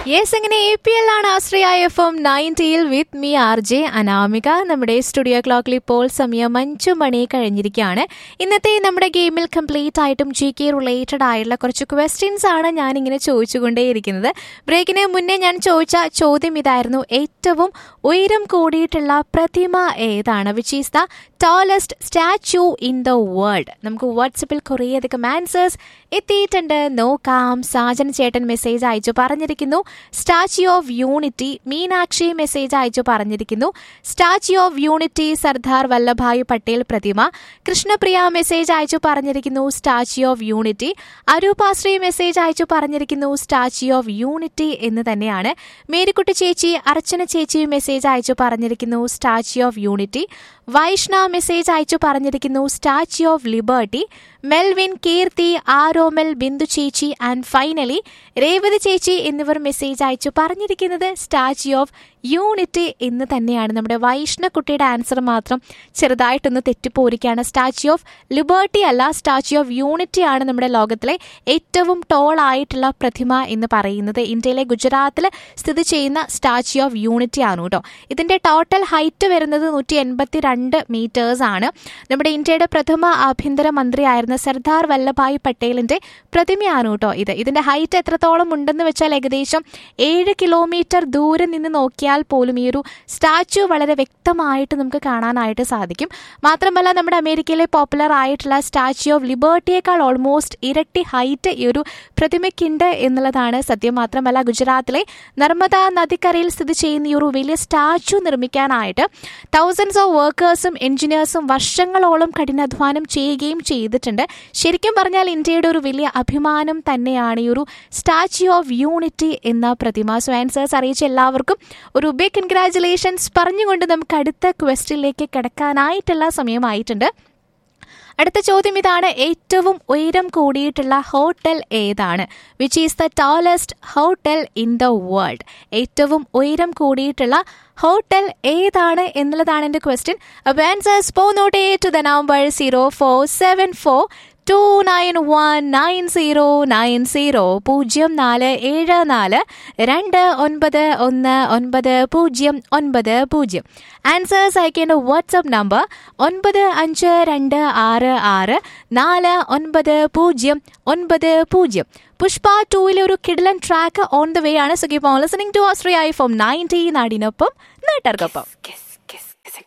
yes അങ്ങനെ A P L ആണ് Ashraya FM എം നയൻറ്റിയിൽ with me R J Anamika നമ്മുടെ സ്റ്റുഡിയോ ക്ലോക്കിൽ ഇപ്പോൾ സമയം അഞ്ചു മണി കഴിഞ്ഞിരിക്കുകയാണ് ഇന്നത്തെ നമ്മുടെ ഗെയിമിൽ കംപ്ലീറ്റ് ആയിട്ടും ജി കെ റിലേറ്റഡ് ആയിട്ടുള്ള കുറച്ച് ക്വസ്റ്റ്യൻസ് ആണ് ഞാൻ ഇങ്ങനെ ചോദിച്ചുകൊണ്ടേയിരിക്കുന്നത് ബ്രേക്കിന് മുന്നേ ഞാൻ ചോദിച്ച ചോദ്യം ഇതായിരുന്നു ഏറ്റവും ഉയരം കൂടിയിട്ടുള്ള പ്രതിമ ഏതാണ് which is the tallest statue in the world നമുക്ക് വാട്സപ്പിൽ കുറേയധികം ആൻസേഴ്സ് എത്തിയിട്ടുണ്ട് നോക്കാം സാജൻ ചേട്ടൻ മെസ്സേജ് അയച്ചു പറഞ്ഞിരിക്കുന്നു statue of unity Meenakshi message അയച്ചു പറഞ്ഞിരിക്കുന്നു statue of unity Sardar Vallabhbhai Patel പ്രതിമ കൃഷ്ണപ്രിയ മെസ്സേജ് അയച്ചു പറഞ്ഞിരിക്കുന്നു statue of unity Arupasree message അയച്ചു പറഞ്ഞിരിക്കുന്നു സ്റ്റാച്യു ഓഫ് യൂണിറ്റി എന്ന് തന്നെയാണ് മേരിക്കുട്ടി ചേച്ചി അർച്ചന ചേച്ചി മെസ്സേജ് അയച്ചു പറഞ്ഞിരിക്കുന്നു statue of unity Vaishna message അയച്ചു പറഞ്ഞിരിക്കുന്നു statue of liberty Melvin Keerthi Aromal Bindu ചേച്ചി ആൻഡ് ഫൈനലി രേവതി ചേച്ചി എന്നിവർ മെസ്സേജ് അയച്ചു പറഞ്ഞിരിക്കുന്നത് സ്റ്റാച്യു ഓഫ് യൂണിറ്റി എന്ന് തന്നെയാണ് നമ്മുടെ വൈഷ്ണക്കുട്ടിയുടെ ആൻസർ മാത്രം ചെറുതായിട്ടൊന്ന് തെറ്റിപ്പോരിക്കുകയാണ് സ്റ്റാച്യു ഓഫ് ലിബർട്ടി അല്ല സ്റ്റാച്യു ഓഫ് യൂണിറ്റി ആണ് നമ്മുടെ ലോകത്തിലെ ഏറ്റവും ടോൾ ആയിട്ടുള്ള പ്രതിമ എന്ന് പറയുന്നത് ഇന്ത്യയിലെ ഗുജറാത്തിൽ സ്ഥിതി ചെയ്യുന്ന സ്റ്റാച്യു ഓഫ് യൂണിറ്റി ആണ് കേട്ടോ ഇതിന്റെ ടോട്ടൽ ഹൈറ്റ് വരുന്നത് നൂറ്റി എൺപത്തി രണ്ട് മീറ്റേഴ്സ് ആണ് നമ്മുടെ ഇന്ത്യയുടെ പ്രഥമ ആഭ്യന്തര മന്ത്രിയായിരുന്ന സർദാർ വല്ലഭായ് പട്ടേലിന്റെ പ്രതിമയാണ് കേട്ടോ ഇത് ഇതിന്റെ ഹൈറ്റ് എത്രത്തോളം ഉണ്ടെന്ന് വെച്ചാൽ ഏകദേശം ഏഴ് കിലോമീറ്റർ ദൂരെ നിന്ന് നോക്കിയാൽ പോലും ഈ ഒരു സ്റ്റാച്യു വളരെ വ്യക്തമായിട്ട് നമുക്ക് കാണാനായിട്ട് സാധിക്കും മാത്രമല്ല നമ്മുടെ അമേരിക്കയിലെ പോപ്പുലർ ആയിട്ടുള്ള സ്റ്റാച്യു ഓഫ് ലിബർട്ടിയേക്കാൾ ഓൾമോസ്റ്റ് ഇരട്ടി ഹൈറ്റ് ഈ ഒരു പ്രതിമയ്ക്കുണ്ട് എന്നുള്ളതാണ് സത്യം മാത്രമല്ല ഗുജറാത്തിലെ നർമ്മദ നദിക്കരയിൽ സ്ഥിതി ചെയ്യുന്ന ഈ ഒരു വലിയ സ്റ്റാച്യു നിർമ്മിക്കാനായിട്ട് തൗസൻഡ്സ് ഓഫ് വർക്കേഴ്സും എഞ്ചിനീയേഴ്സും വർഷങ്ങളോളം കഠിനാധ്വാനം ചെയ്യുകയും ചെയ്തിട്ടുണ്ട് ശരിക്കും പറഞ്ഞാൽ ഇന്ത്യയുടെ ഒരു വലിയ അഭിമാനം തന്നെയാണ് ഈ ഒരു സ്റ്റാച്യു ഓഫ് യൂണിറ്റി എന്ന പ്രതിമ സോ ആൻസേഴ്സ് അറിയിച്ച എല്ലാവർക്കും ഒരു ബിഗ് കൺഗ്രാറ്റുലേഷൻസ് പറഞ്ഞുകൊണ്ട് നമുക്ക് അടുത്ത ക്വസ്റ്റിലേക്ക് കിടക്കാനായിട്ടുള്ള സമയമായിട്ടുണ്ട് അടുത്ത ചോദ്യം ഇതാണ് ഏറ്റവും ഉയരം കൂടിയിട്ടുള്ള ഹോട്ടൽ ഏതാണ് which is the tallest hotel in the world ഏറ്റവും ഉയരം കൂടിയിട്ടുള്ള ഹോട്ടൽ ഏതാണ് എന്നുള്ളതാണ് എൻ്റെ ക്വസ്റ്റ്യൻ അപ്പോൾ ആൻസേഴ്സ് പോന്നോട്ടെ to the number zero four seven four two nine one nine zero nine zero പൂജ്യം നാല് ഏഴ് നാല് രണ്ട് ഒൻപത് ഒന്ന് ഒൻപത് പൂജ്യം ഒൻപത് പൂജ്യം ആൻസേഴ്സ് അയക്കേണ്ട വാട്സപ്പ് നമ്പർ ഒൻപത് അഞ്ച് രണ്ട് ആറ് ആറ് നാല് ഒൻപത് പൂജ്യം ഒൻപത് പൂജ്യം പുഷ്പ ടൂവിലെ ഒരു കിഡ്ലൻ ട്രാക്ക് ഓൺ ദ വേ ആണ് so keep on listening to Austria from ninety നാടിനൊപ്പം നാട്ടുകാർക്കൊപ്പം